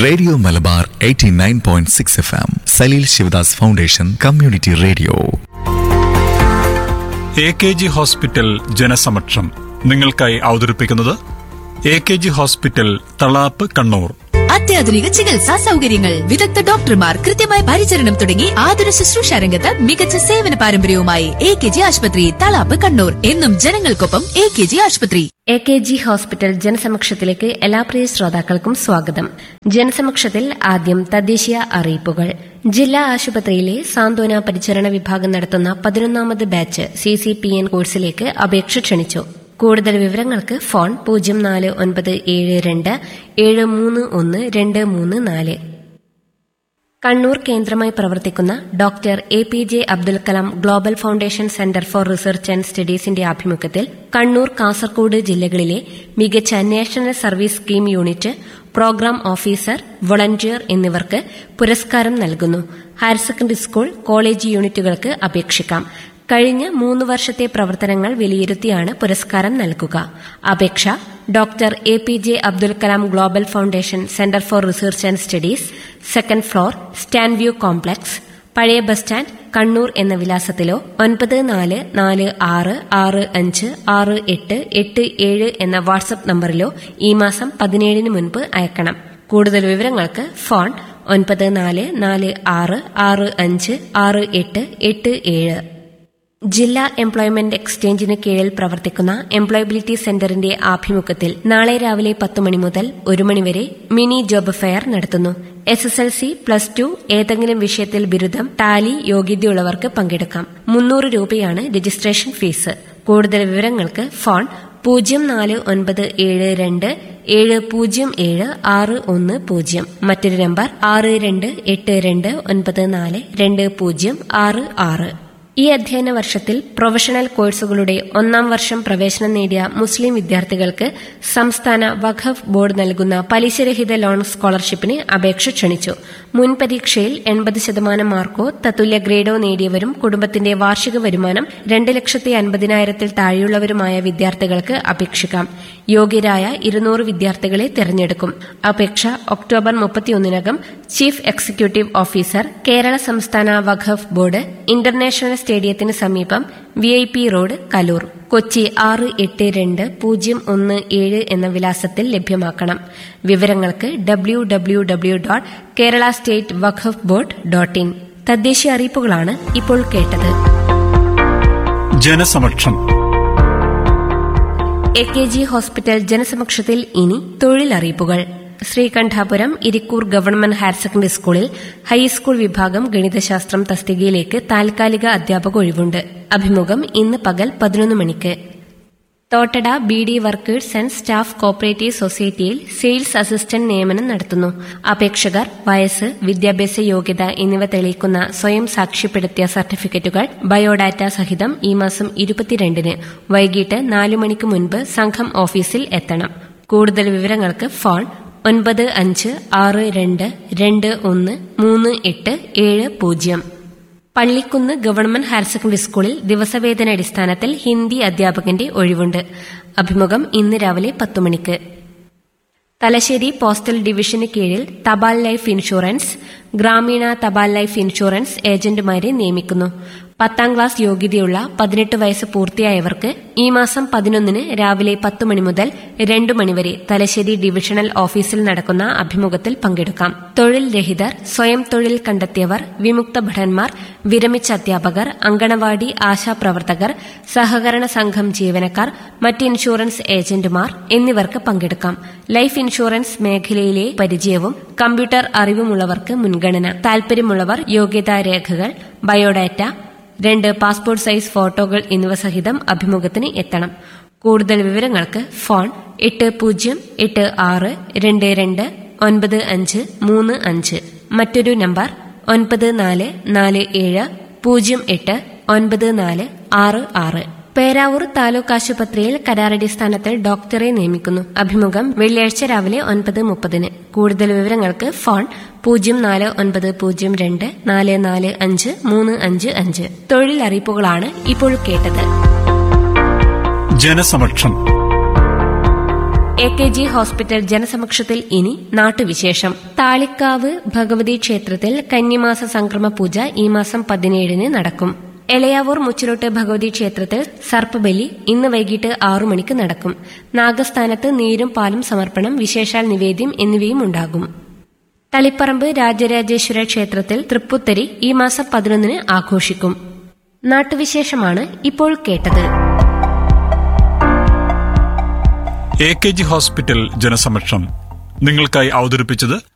radio Malabar 89.6 point six F M Salil Shivadas foundation community radio A K G hospital ജനസമക്ഷം നിങ്ങൾക്കായി അവതരിപ്പിക്കുന്നത് എ കെ ജി ഹോസ്പിറ്റൽ തളാപ്പ് കണ്ണൂർ അത്യാധുനിക ചികിത്സാ സൗകര്യങ്ങൾ വിദഗ്ധ ഡോക്ടർമാർ കൃത്യമായ പരിചരണം തുടങ്ങി ആതുര ശുശ്രൂഷ രംഗത്ത് മികച്ച സേവന പാരമ്പര്യവുമായി എ കെ ജി ആശുപത്രി തളാപ്പ് കണ്ണൂർ എന്നും ജനങ്ങൾക്കൊപ്പം എ കെ ജി ആശുപത്രി എ കെ ജി ഹോസ്പിറ്റൽ ജനസമക്ഷത്തിലേക്ക് എല്ലാ പ്രിയ ശ്രോതാക്കൾക്കും സ്വാഗതം ജനസമക്ഷത്തിൽ ആദ്യം തദ്ദേശീയ അറിയിപ്പുകൾ ജില്ലാ ആശുപത്രിയിലെ സാന്ത്വന പരിചരണ വിഭാഗം നടത്തുന്ന പതിനൊന്നാമത് batch C C P N കോഴ്സിലേക്ക് അപേക്ഷ ക്ഷണിച്ചു കൂടുതൽ വിവരങ്ങൾക്ക് ഫോൺ പൂജ്യം നാല് ഒൻപത് ഏഴ് രണ്ട് ഏഴ് മൂന്ന് ഒന്ന് രണ്ട് മൂന്ന് നാല് കണ്ണൂർ കേന്ദ്രമായി പ്രവർത്തിക്കുന്ന doctor A P J Abdul Kalam global foundation centre for research and സ്റ്റഡീസിന്റെ ആഭിമുഖ്യത്തിൽ കണ്ണൂർ കാസർകോട് ജില്ലകളിലെ മികച്ച national service scheme unit programme officer volunteer എന്നിവർക്ക് പുരസ്കാരം നൽകുന്നു ഹയർ സെക്കൻഡറി സ്കൂൾ കോളേജ് യൂണിറ്റുകൾക്ക് അപേക്ഷിക്കാം കഴിഞ്ഞ മൂന്ന് വർഷത്തെ പ്രവർത്തനങ്ങൾ വിലയിരുത്തിയാണ് പുരസ്കാരം നൽകുക അപേക്ഷ doctor A P J Abdul Kalam global foundation centre for research and studies second floor stand view complex പഴയ ബസ് സ്റ്റാൻഡ് കണ്ണൂർ എന്ന വിലാസത്തിലോ ഒൻപത് നാല് നാല് ആറ് ആറ് അഞ്ച് ആറ് എട്ട് എട്ട് ഏഴ് എന്ന വാട്സ്ആപ്പ് നമ്പറിലോ ഈ മാസം പതിനേഴിന് മുൻപ് അയക്കണം കൂടുതൽ വിവരങ്ങൾക്ക് ഫോൺ ഒൻപത് നാല് നാല് ആറ് ആറ് അഞ്ച് ആറ് എട്ട് എട്ട് ഏഴ് ജില്ലാ എംപ്ലോയ്മെന്റ് എക്സ്ചേഞ്ചിന് കീഴിൽ പ്രവർത്തിക്കുന്ന എംപ്ലോയബിലിറ്റി സെന്ററിന്റെ ആഭിമുഖ്യത്തിൽ നാളെ രാവിലെ പത്ത് മണി മുതൽ ഒരു മണിവരെ മിനി ജോബ് ഫെയർ നടത്തുന്നു S S L C plus two ഏതെങ്കിലും വിഷയത്തിൽ ബിരുദം ടാലി യോഗ്യതയുള്ളവർക്ക് പങ്കെടുക്കാം മുന്നൂറ് രൂപയാണ് രജിസ്ട്രേഷൻ ഫീസ് കൂടുതൽ വിവരങ്ങൾക്ക് ഫോൺ പൂജ്യം നാല് ഒൻപത് ഏഴ് രണ്ട് ഏഴ് പൂജ്യം ഏഴ് ആറ് ഒന്ന് പൂജ്യം മറ്റൊരു നമ്പർ ആറ് രണ്ട് എട്ട് രണ്ട് ഒൻപത് നാല് രണ്ട് പൂജ്യം ആറ് ആറ് ഈ അധ്യയന വർഷത്തിൽ പ്രൊഫഷണൽ കോഴ്സുകളുടെ ഒന്നാം വർഷം പ്രവേശനം നേടിയ മുസ്ലിം വിദ്യാർത്ഥികൾക്ക് സംസ്ഥാന വഖഫ് ബോർഡ് നൽകുന്ന പലിശരഹിത ലോൺ സ്കോളർഷിപ്പിന് അപേക്ഷ ക്ഷണിച്ചു മുൻ പരീക്ഷയിൽ എൺപത് ശതമാനം മാർക്കോ തത്തുല്യ ഗ്രേഡോ നേടിയവരും കുടുംബത്തിന്റെ വാർഷിക വരുമാനം രണ്ട് ലക്ഷത്തി അൻപതിനായിരത്തിൽ താഴെയുള്ളവരുമായ വിദ്യാർത്ഥികൾക്ക് അപേക്ഷിക്കാം യോഗ്യരായ ഇരുന്നൂറ് വിദ്യാർത്ഥികളെ തെരഞ്ഞെടുക്കും അപേക്ഷ ഒക്ടോബർ മുപ്പത്തിയൊന്നിനകം ചീഫ് എക്സിക്യൂട്ടീവ് ഓഫീസർ കേരള സംസ്ഥാന വഖഫ് ബോർഡ് ഇന്റർനാഷണൽ സ്റ്റേഡിയത്തിന് സമീപം V I P road Kaloor Kochi ആറ് എട്ട് രണ്ട് പൂജ്യം ഒന്ന് ഏഴ് എന്ന വിലാസത്തിൽ ലഭ്യമാക്കണം വിവരങ്ങൾക്ക് W W W dot Kerala state വഖഫ് ബോർഡ് ഡോട്ട് ഇൻ തദ്ദേശീയ അറിയിപ്പുകളാണ് ഇപ്പോൾ കേട്ടത് ജനസമക്ഷം എ കെ ജി ഹോസ്പിറ്റൽ ജനസമക്ഷത്തിൽ ഇനി തൊഴിലറിയിപ്പുകൾ Sreekandapuram Irikkur government higher secondary സ്കൂളിൽ ഹൈസ്കൂൾ വിഭാഗം ഗണിതശാസ്ത്രം തസ്തികയിലേക്ക് താൽക്കാലിക അധ്യാപക ഒഴിവുണ്ട് അഭിമുഖം ഇന്ന് പകൽ പതിനൊന്ന് മണിക്ക് Thottada B D workers and staff cooperative സൊസൈറ്റിയിൽ സെയിൽസ് അസിസ്റ്റന്റ് നിയമനം നടത്തുന്നു അപേക്ഷകർ വയസ്സ് വിദ്യാഭ്യാസ യോഗ്യത എന്നിവ തെളിയിക്കുന്ന സ്വയം സാക്ഷ്യപ്പെടുത്തിയ സർട്ടിഫിക്കറ്റുകൾ ബയോഡാറ്റ സഹിതം ഈ മാസം ഇരുപത്തിരണ്ടിന് വൈകിട്ട് നാലു മണിക്ക് മുൻപ് സംഘം ഓഫീസിൽ എത്തണം കൂടുതൽ വിവരങ്ങൾക്ക് ഫോൺ ഒൻപത് അഞ്ച് ആറ് രണ്ട് രണ്ട് ഒന്ന് മൂന്ന് എട്ട് ഏഴ് പൂജ്യം പള്ളിക്കുന്ന് ഗവൺമെന്റ് ഹയർ സെക്കൻഡറി സ്കൂളിൽ ദിവസവേതന അടിസ്ഥാനത്തിൽ ഹിന്ദി അധ്യാപകന്റെ ഒഴിവുണ്ട് അഭിമുഖം ഇന്ന് രാവിലെ പത്തു മണിക്ക് തലശ്ശേരി പോസ്റ്റൽ ഡിവിഷന് കീഴിൽ തപാൽ ലൈഫ് ഇൻഷുറൻസ് ഗ്രാമീണ തപാൽ ലൈഫ് ഇൻഷുറൻസ് ഏജന്റുമാരെ നിയമിക്കുന്നു പത്താം ക്ലാസ് യോഗ്യതയുള്ള പതിനെട്ട് വയസ്സ് പൂർത്തിയായവർക്ക് ഈ മാസം പതിനൊന്നിന് രാവിലെ പത്ത് മണി മുതൽ രണ്ടു മണിവരെ തലശ്ശേരി ഡിവിഷണൽ ഓഫീസിൽ നടക്കുന്ന അഭിമുഖത്തിൽ പങ്കെടുക്കാം തൊഴിൽ രഹിതർ സ്വയം തൊഴിൽ കണ്ടെത്തിയവർ വിമുക്ത ഭടന്മാർ വിരമിച്ച അധ്യാപകർ അങ്കണവാടി ആശാപ്രവർത്തകർ സഹകരണ സംഘം ജീവനക്കാർ മറ്റ് ഇൻഷുറൻസ് ഏജന്റുമാർ എന്നിവർക്ക് പങ്കെടുക്കാം ലൈഫ് ഇൻഷുറൻസ് മേഖലയിലെ പരിചയവും കമ്പ്യൂട്ടർ അറിവുമുള്ളവർക്ക് മുൻഗണന താൽപര്യമുള്ളവർ യോഗ്യതാ രേഖകൾ ബയോഡാറ്റ രണ്ട് പാസ്പോർട്ട് സൈസ് ഫോട്ടോകൾ എന്നിവ സഹിതം അഭിമുഖത്തിന് എത്തണം കൂടുതൽ വിവരങ്ങൾക്ക് ഫോൺ എട്ട് പൂജ്യം എട്ട് ആറ് രണ്ട് രണ്ട് ഒൻപത് അഞ്ച് മൂന്ന് അഞ്ച് മറ്റൊരു നമ്പർ ഒൻപത് നാല് നാല് ഏഴ് പൂജ്യം എട്ട് ഒൻപത് നാല് ആറ് ആറ് പേരാവൂർ താലൂക്ക് ആശുപത്രിയിൽ കരാറടിസ്ഥാനത്തിൽ ഡോക്ടറെ നിയമിക്കുന്നു അഭിമുഖം വെള്ളിയാഴ്ച രാവിലെ ഒൻപത് മുപ്പതിന് കൂടുതൽ വിവരങ്ങൾക്ക് ഫോൺ പൂജ്യം നാല് ഒൻപത് പൂജ്യം രണ്ട് നാല് നാല് അഞ്ച് മൂന്ന് അഞ്ച് അഞ്ച് തൊഴിലറിയിപ്പുകളാണ് ഇപ്പോൾ കേട്ടത് ജനസമക്ഷം എ കെ ജി ഹോസ്പിറ്റൽ ജനസമക്ഷത്തിൽ ഇനി നാട്ടുവിശേഷം താളിക്കാവ് ഭഗവതി ക്ഷേത്രത്തിൽ കന്നിമാസ സംക്രമ പൂജ ഈ മാസം പതിനേഴിന് നടക്കും എളയാവൂർ മുച്ചിലോട്ട് ഭഗവതി ക്ഷേത്രത്തിൽ സർപ്പബലി ഇന്ന് വൈകിട്ട് ആറു മണിക്ക് നടക്കും നാഗസ്ഥാനത്ത് നീരും പാലും സമർപ്പണം വിശേഷാൽ നിവേദ്യം എന്നിവയും ഉണ്ടാകും തളിപ്പറമ്പ് രാജരാജേശ്വര ക്ഷേത്രത്തിൽ തൃപ്പുത്തരി ഈ മാസം പതിനൊന്നിന് ആഘോഷിക്കും നാട്ടുവിശേഷമാണ് ഇപ്പോൾ കേട്ടത് എ കെ ജി ഹോസ്പിറ്റൽ ജനസമക്ഷം നിങ്ങൾക്കായി അവതരിപ്പിച്ചത്